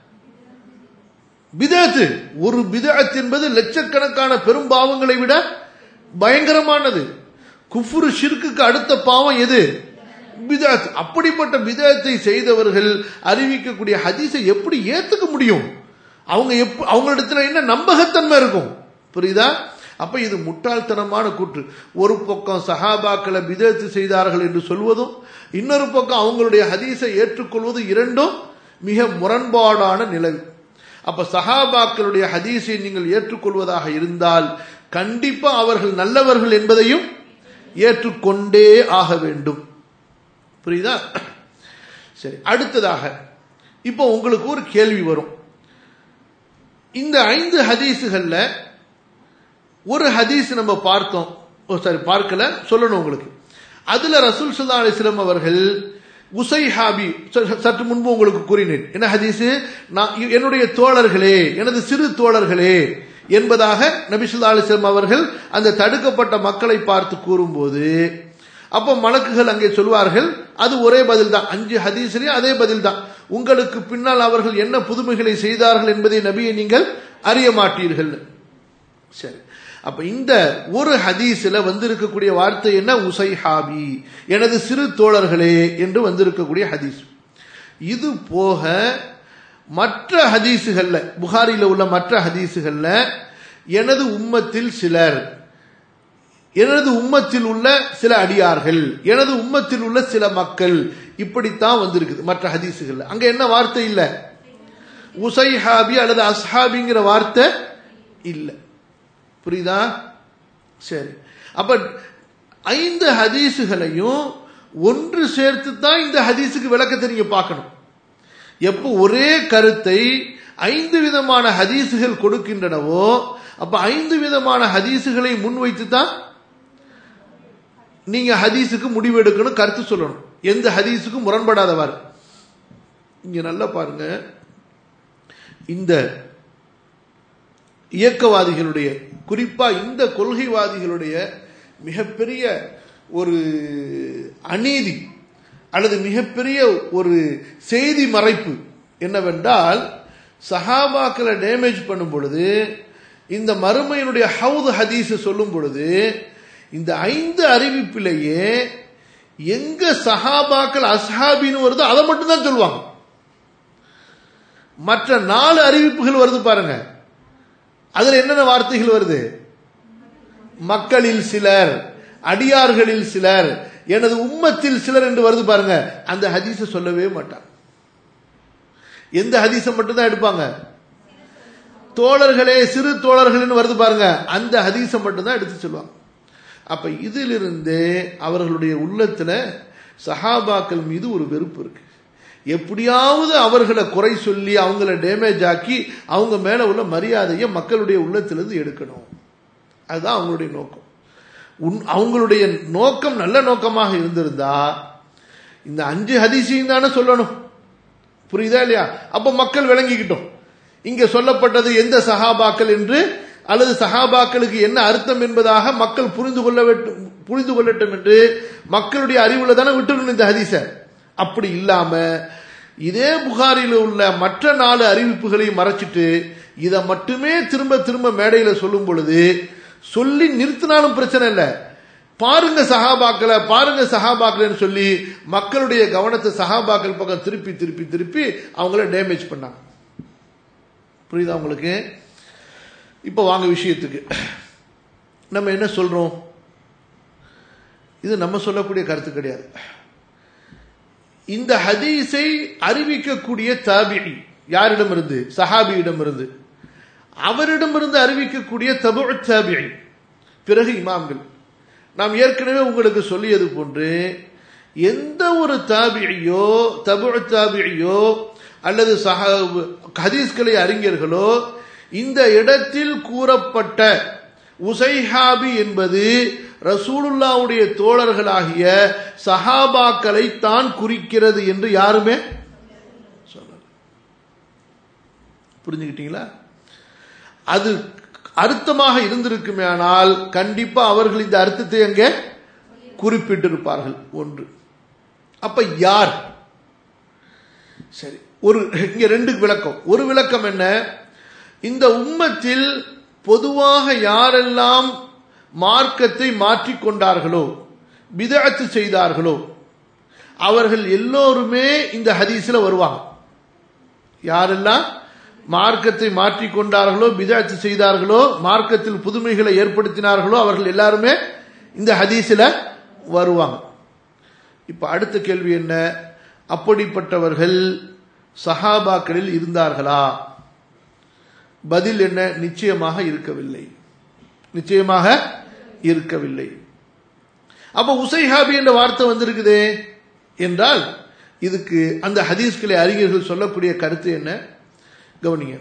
பிதத்து ஒரு பிதத் என்பது லட்சக்கணக்கான பெரும் பாவங்களை விட பயங்கரமானது குஃபுரு ஷிர்க்குக்கு அடுத்த பாவம் எது பிதாத் அப்படிப்பட்ட பிதாத்தை செய்தவர்கள் அறிவிக்கக்கூடிய ஹதீஸை எப்படி ஏத்துக்க முடியும் அவங்க எப்ப அவங்களிடத்துல என்ன நம்பகத்தன்மை இருக்கும் புரியுதா அப்ப இது முட்டாள்தனமான கூற்று ஒரு பக்கம் சஹாபாக்களை பிதத்து செய்தார்கள் என்று சொல்வதும் இன்னொரு பக்கம் அவங்களுடைய ஹதீஸை ஏற்றுக்கொள்வது இரண்டும் மிக முரண்பாடான நிலை அப்ப சஹாபாக்களுடைய ஹதீஸை நீங்கள் ஏற்றுக்கொள்வதாக இருந்தால் கண்டிப்பா அவர்கள் நல்லவர்கள் என்பதையும் ஏற்றுக்கொண்டே ஆக வேண்டும் புரியுதா சரி அடுத்ததாக இப்போ உங்களுக்கு ஒரு கேள்வி வரும் இந்த ஐந்து ஹதீஸுகள்ல ஒரு ஹதீஸ் நம்ம பார்த்தோம் ஓ சாரி பார்க்கல சொல்லணும் உங்களுக்கு அதுல ரசூல் சுல்லா அலிஸ்லம் அவர்கள் உசை ஹாபி சற்று முன்பு உங்களுக்கு கூறினேன் என்ன ஹதீஸ் நான் என்னுடைய தோழர்களே எனது சிறு தோழர்களே என்பதாக நபிசுல்லா அலிஸ்லம் அவர்கள் அந்த தடுக்கப்பட்ட மக்களை பார்த்து கூறும்போது அப்போ மலக்குகள் அங்கே சொல்வார்கள் அது ஒரே பதில் தான் அஞ்சு ஹதீஸ்லயும் அதே பதில் தான் உங்களுக்கு பின்னால் அவர்கள் என்ன புதுமைகளை செய்தார்கள் என்பதை நபியை நீங்கள் அறிய மாட்டீர்கள் சரி அப்ப இந்த ஒரு ஹதீஸ்ல வந்திருக்கக்கூடிய வார்த்தை என்ன உசை ஹாபி எனது சிறு தோழர்களே என்று வந்திருக்கக்கூடிய ஹதீஸ் இது போக மற்ற ஹதீஸுகள்ல புகாரில உள்ள மற்ற ஹதீஸுகள்ல எனது உம்மத்தில் சிலர் எனது உம்மத்தில் உள்ள சில அடியார்கள் எனது உம்மத்தில் உள்ள சில மக்கள் இப்படித்தான் வந்திருக்குது மற்ற ஹதீஸுகள்ல அங்க என்ன வார்த்தை இல்ல உசைஹாபி அல்லது அஸ்ஹாபிங்கிற வார்த்தை இல்ல புரியுதா சரி அப்ப ஐந்து ஹதீஸுகளையும் ஒன்று சேர்த்து தான் இந்த ஹதீஸுக்கு விளக்கத்தை நீங்க பார்க்கணும் எப்போ ஒரே கருத்தை ஐந்து விதமான ஹதீஸுகள் கொடுக்கின்றனவோ அப்ப ஐந்து விதமான ஹதீஸுகளை முன்வைத்து தான் நீங்க ஹதீஸுக்கு முடிவெடுக்கணும் கருத்து சொல்லணும் எந்த ஹதீஸுக்கும் முரண்படாதவாறு இங்க நல்லா பாருங்க இந்த இயக்கவாதிகளுடைய குறிப்பா இந்த கொள்கைவாதிகளுடைய மிகப்பெரிய ஒரு அநீதி அல்லது மிகப்பெரிய ஒரு செய்தி மறைப்பு என்னவென்றால் சஹாபாக்களை டேமேஜ் பண்ணும் பொழுது இந்த மறுமையினுடைய ஹவுது ஹதீஸ் சொல்லும் பொழுது இந்த ஐந்து அறிவிப்பிலேயே எங்க சஹாபாக்கள் அஸ்ஹாபின்னு வருதோ அதை மட்டும் தான் சொல்லுவாங்க மற்ற நாலு அறிவிப்புகள் வருது பாருங்க அதுல என்னென்ன வார்த்தைகள் வருது மக்களில் சிலர் அடியார்களில் சிலர் எனது உம்மத்தில் சிலர் என்று வருது பாருங்க அந்த ஹதீஸ சொல்லவே மாட்டாங்க எந்த ஹதீஸை மட்டும்தான் எடுப்பாங்க தோழர்களே சிறு தோழர்கள்னு வருது பாருங்க அந்த ஹதீஸை மட்டும்தான் எடுத்து சொல்லுவாங்க அப்ப இதிலிருந்து அவர்களுடைய உள்ளத்துல சஹாபாக்கள் மீது ஒரு வெறுப்பு இருக்கு எப்படியாவது அவர்களை குறை சொல்லி அவங்கள டேமேஜ் ஆக்கி அவங்க மேல உள்ள மரியாதையை மக்களுடைய உள்ளத்திலிருந்து எடுக்கணும் அதுதான் அவங்களுடைய நோக்கம் உன் அவங்களுடைய நோக்கம் நல்ல நோக்கமாக இருந்திருந்தா இந்த அஞ்சு ஹதீஸையும் தானே சொல்லணும் புரியுதா இல்லையா அப்ப மக்கள் விளங்கிக்கிட்டோம் இங்க சொல்லப்பட்டது எந்த சஹாபாக்கள் என்று அல்லது சஹாபாக்களுக்கு என்ன அர்த்தம் என்பதாக மக்கள் புரிந்து கொள்ள வேண்டும் புரிந்து கொள்ளட்டும் என்று மக்களுடைய அறிவுல தானே விட்டுருணும் இந்த ஹதீஸ அப்படி இல்லாம இதே புகாரில் உள்ள மற்ற நாலு அறிவிப்புகளையும் மறைச்சிட்டு இதை மட்டுமே திரும்ப திரும்ப மேடையில சொல்லும் பொழுது சொல்லி நிறுத்தினாலும் பிரச்சனை இல்லை பாருங்க சஹாபாக்களை பாருங்க சஹாபாக்கள்னு சொல்லி மக்களுடைய கவனத்தை சஹாபாக்கள் பக்கம் திருப்பி திருப்பி திருப்பி அவங்கள டேமேஜ் பண்ணாங்க புரியுதா உங்களுக்கு இப்போ வாங்க விஷயத்துக்கு நம்ம என்ன சொல்றோம் இது நம்ம சொல்லக்கூடிய கருத்து கிடையாது இந்த ஹதீஸை அறிவிக்கக்கூடிய தாபிரி யாரிடமிருந்து சஹாபியிடமிருந்து அவரிடமிருந்து அறிவிக்கக்கூடிய தபு தாபிரி பிறகு இமாம்கள் நாம் ஏற்கனவே உங்களுக்கு சொல்லியது போன்று எந்த ஒரு தாபியோ தபு தாபியோ அல்லது சஹ ஹதீஸ்களை அறிஞர்களோ இந்த இடத்தில் கூறப்பட்ட உசைஹாபி என்பது ரசூலுல்லாவுடைய தோழர்களாகிய சஹாபாக்களை தான் குறிக்கிறது என்று யாருமே சொன்னார் புரிஞ்சுக்கிட்டீங்களா அது அர்த்தமாக இருந்திருக்குமே ஆனால் கண்டிப்பா அவர்கள் இந்த அர்த்தத்தை அங்கே குறிப்பிட்டிருப்பார்கள் ஒன்று அப்ப யார் சரி ஒரு இங்க ரெண்டு விளக்கம் ஒரு விளக்கம் என்ன இந்த உம்மத்தில் பொதுவாக யாரெல்லாம் மார்க்கத்தை மாற்றிக்கொண்டார்களோ பிதஅத்து செய்தார்களோ அவர்கள் எல்லோருமே இந்த ஹதீஸில் வருவாங்க யாரெல்லாம் மார்க்கத்தை மாற்றிக்கொண்டார்களோ பிதாத்து செய்தார்களோ மார்க்கத்தில் புதுமைகளை ஏற்படுத்தினார்களோ அவர்கள் எல்லாருமே இந்த ஹதீஸில் வருவாங்க இப்ப அடுத்த கேள்வி என்ன அப்படிப்பட்டவர்கள் சஹாபாக்களில் இருந்தார்களா பதில் என்ன நிச்சயமாக இருக்கவில்லை நிச்சயமாக இருக்கவில்லை அப்ப உசைஹாபி என்ற வார்த்தை வந்திருக்குதே என்றால் இதுக்கு அந்த ஹதீஸ்களை அறிஞர்கள் சொல்லக்கூடிய கருத்து என்ன கவனிங்க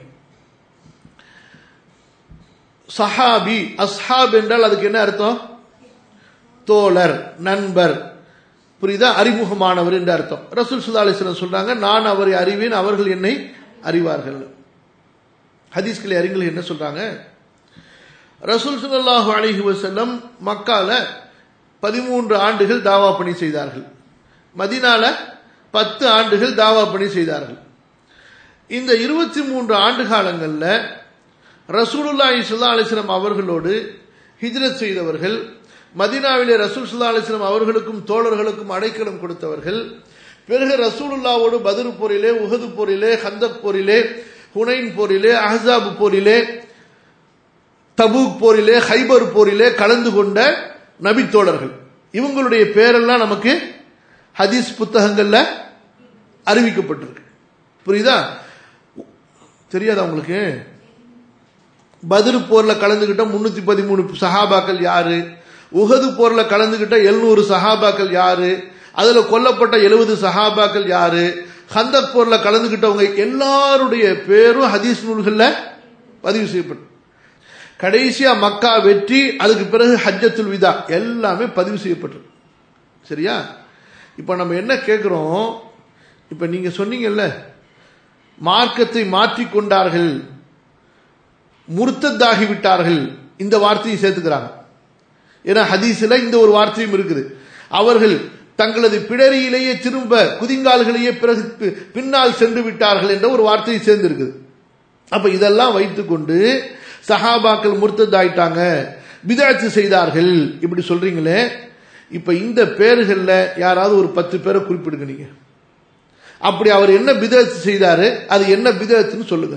சஹாபி அஸ்ஹாப் என்றால் அதுக்கு என்ன அர்த்தம் தோழர் நண்பர் புரியுதா அறிமுகமானவர் என்று அர்த்தம் ரசூல் சுல்லா அலிஸ்லாம் சொல்றாங்க நான் அவரை அறிவேன் அவர்கள் என்னை அறிவார்கள் ஹதீஸ்களை அறிஞர்கள் என்ன சொல்றாங்க ரசூல் சுல்லாஹு அலிஹி வசல்லம் மக்கால பதிமூன்று ஆண்டுகள் தாவா பணி செய்தார்கள் மதினால பத்து ஆண்டுகள் தாவா பணி செய்தார்கள் இந்த இருபத்தி மூன்று ஆண்டு காலங்களில் ரசூலுல்லாஹி சுல்லா அலிஸ்லாம் அவர்களோடு ஹிஜ்ரத் செய்தவர்கள் மதினாவிலே ரசூல் சுல்லா அலிஸ்லாம் அவர்களுக்கும் தோழர்களுக்கும் அடைக்கலம் கொடுத்தவர்கள் பிறகு ரசூலுல்லாவோடு பதிரு போரிலே உஹது போரிலே ஹந்தக் போரிலே ஹுனைன் போரிலே அஹசாப் போரிலே தபூக் போரிலே ஹைபர் போரிலே கலந்து கொண்ட நபித்தோழர்கள் இவங்களுடைய பேரெல்லாம் நமக்கு ஹதீஸ் புத்தகங்கள்ல அறிவிக்கப்பட்டிருக்கு புரியுதா தெரியாதா உங்களுக்கு பதிர் போர்ல கலந்துகிட்ட முன்னூத்தி பதிமூணு சஹாபாக்கள் யாரு உகது போர்ல கலந்துகிட்ட எழுநூறு சஹாபாக்கள் யாரு அதுல கொல்லப்பட்ட எழுபது சஹாபாக்கள் யாரு ஹந்தக் போர்ல கலந்துகிட்டவங்க எல்லாருடைய பேரும் ஹதீஸ் நூல்கள்ல பதிவு செய்யப்பட்டு கடைசியா மக்கா வெற்றி அதுக்கு பிறகு ஹஜ்ஜத்துல் விதா எல்லாமே பதிவு செய்யப்பட்டது சரியா இப்ப நம்ம என்ன கேட்கிறோம் இப்ப நீங்க சொன்னீங்கல்ல மார்க்கத்தை மாற்றிக்கொண்டார்கள் முர்த்தத்தாகி விட்டார்கள் இந்த வார்த்தையை சேர்த்துக்கிறாங்க ஏன்னா ஹதீஸ்ல இந்த ஒரு வார்த்தையும் இருக்குது அவர்கள் தங்களது பிடரியிலேயே திரும்ப குதிங்கால்களையே பிறகு பின்னால் சென்று விட்டார்கள் என்ற ஒரு வார்த்தையை சேர்ந்திருக்குது அப்ப இதெல்லாம் வைத்துக்கொண்டு சஹாபாக்கள் முர்த்ததாயிட்டாங்க பிதாச்சு செய்தார்கள் இப்படி சொல்றீங்களே இப்ப இந்த பேர்கள்ல யாராவது ஒரு பத்து பேரை குறிப்பிடுங்க நீங்க அப்படி அவர் என்ன பிதத்து செய்தாரு அது என்ன பிதத்துன்னு சொல்லுங்க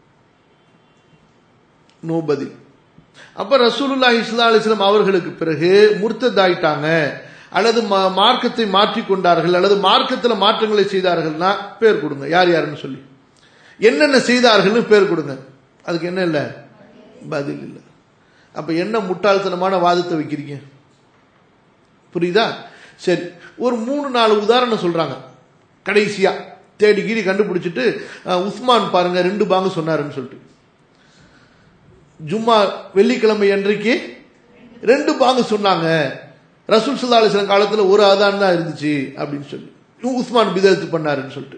நோ பதில் அப்ப ரசூலுல்லா இஸ்லா அலிஸ்லாம் அவர்களுக்கு பிறகு முர்த்ததாயிட்டாங்க அல்லது மார்க்கத்தை மாற்றிக்கொண்டார்கள் அல்லது மார்க்கத்தில் மாற்றங்களை செய்தார்கள்னா பேர் கொடுங்க யார் யாருன்னு சொல்லி என்னென்ன செய்தார்கள்னு பேர் கொடுங்க அதுக்கு என்ன இல்லை பதில் இல்லை அப்ப என்ன முட்டாள்தனமான வாதத்தை வைக்கிறீங்க புரியுதா சரி ஒரு மூணு நாலு உதாரணம் சொல்றாங்க கடைசியா தேடி கீடி கண்டுபிடிச்சிட்டு உஸ்மான் பாருங்க ரெண்டு பாங்கு சொன்னாருன்னு சொல்லிட்டு ஜும்மா வெள்ளிக்கிழமை அன்றைக்கு ரெண்டு பாங்கு சொன்னாங்க ரசூல் சுல்லா அலிஸ்லாம் காலத்தில் ஒரு ஆதான் தான் இருந்துச்சு அப்படின்னு சொல்லி உஸ்மான் பிதத்து பண்ணாருன்னு சொல்லிட்டு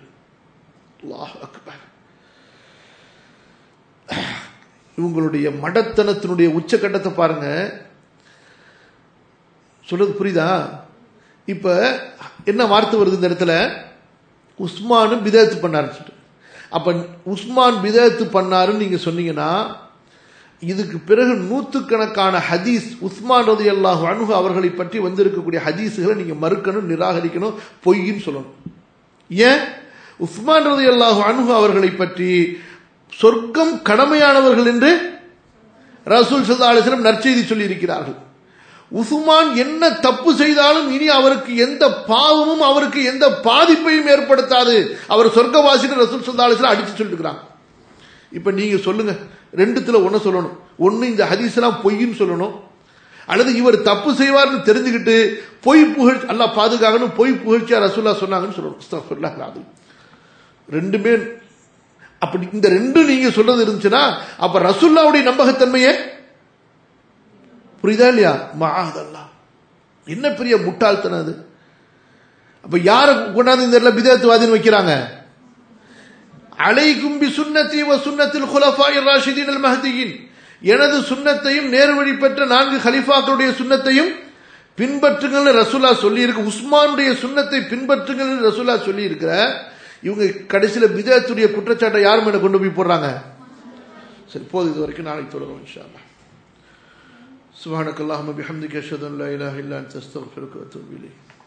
இவங்களுடைய மடத்தனத்தினுடைய உச்சக்கட்டத்தை பாருங்க சொல்றது புரியுதா இப்ப என்ன வார்த்தை வருது இந்த இடத்துல உஸ்மானு பிதத்து பண்ணாருன்னு சொல்லிட்டு அப்ப உஸ்மான் பிதத்து பண்ணாருன்னு நீங்க சொன்னீங்கன்னா இதுக்கு பிறகு நூத்துக்கணக்கான ஹதீஸ் உஸ்மான் ரதி அல்லாஹ் அணுகு அவர்களை பற்றி வந்திருக்கக்கூடிய ஹதீஸுகளை நீங்க மறுக்கணும் நிராகரிக்கணும் பொய்ன்னு சொல்லணும் ஏன் உஸ்மான் ரதி அல்லாஹ் அணுகு அவர்களை பற்றி சொர்க்கம் கடமையானவர்கள் என்று ரசூல் சல்லா அலிஸ்லம் நற்செய்தி சொல்லி இருக்கிறார்கள் உஸ்மான் என்ன தப்பு செய்தாலும் இனி அவருக்கு எந்த பாவமும் அவருக்கு எந்த பாதிப்பையும் ஏற்படுத்தாது அவர் சொர்க்கவாசின்னு ரசூல் சல்லா அலிஸ்லாம் அடிச்சு சொல்லிருக்கிறாங்க இப்ப நீங்க சொல்லுங்க ரெண்டுத்துல ஒன்னு சொல்லணும் ஒன்னு இந்த ஹதீஸ் எல்லாம் பொய்ன்னு சொல்லணும் அல்லது இவர் தப்பு செய்வார்னு தெரிஞ்சுக்கிட்டு பொய் புகழ் அல்ல பாதுகாக்கணும் பொய் புகழ்ச்சியா ரசூல்லா சொன்னாங்கன்னு சொல்லணும் ரெண்டுமே அப்படி இந்த ரெண்டு நீங்க சொல்றது இருந்துச்சுன்னா அப்ப ரசுல்லாவுடைய நம்பகத்தன்மையே புரியுதா இல்லையா மகாதல்லா என்ன பெரிய முட்டாள்தனம் அது அப்ப யார கொண்டாந்து இந்த இடத்துல பிதத்துவாதின்னு வைக்கிறாங்க அலைக்கும் பி சுன்னத்தி வ சுன்னத்தில் குலஃபாய் ராஷிதீன் அல் மஹதியின் எனது சுன்னத்தையும் நேர்வழி பெற்ற நான்கு ஹலிஃபாக்களுடைய சுன்னத்தையும் பின்பற்றுங்கள் ரசூலா சொல்லி இருக்கு உஸ்மானுடைய சுன்னத்தை பின்பற்றுங்கள் ரசூலா சொல்லி இருக்கிற இவங்க கடைசியில பிதத்துடைய குற்றச்சாட்டை யார் மேல கொண்டு போய் போடுறாங்க சரி போது இது வரைக்கும் நாளைக்கு தொடரும் இன்ஷா அல்லாஹ் سبحانك اللهم بحمدك اشهد ان لا اله الا انت استغفرك واتوب اليك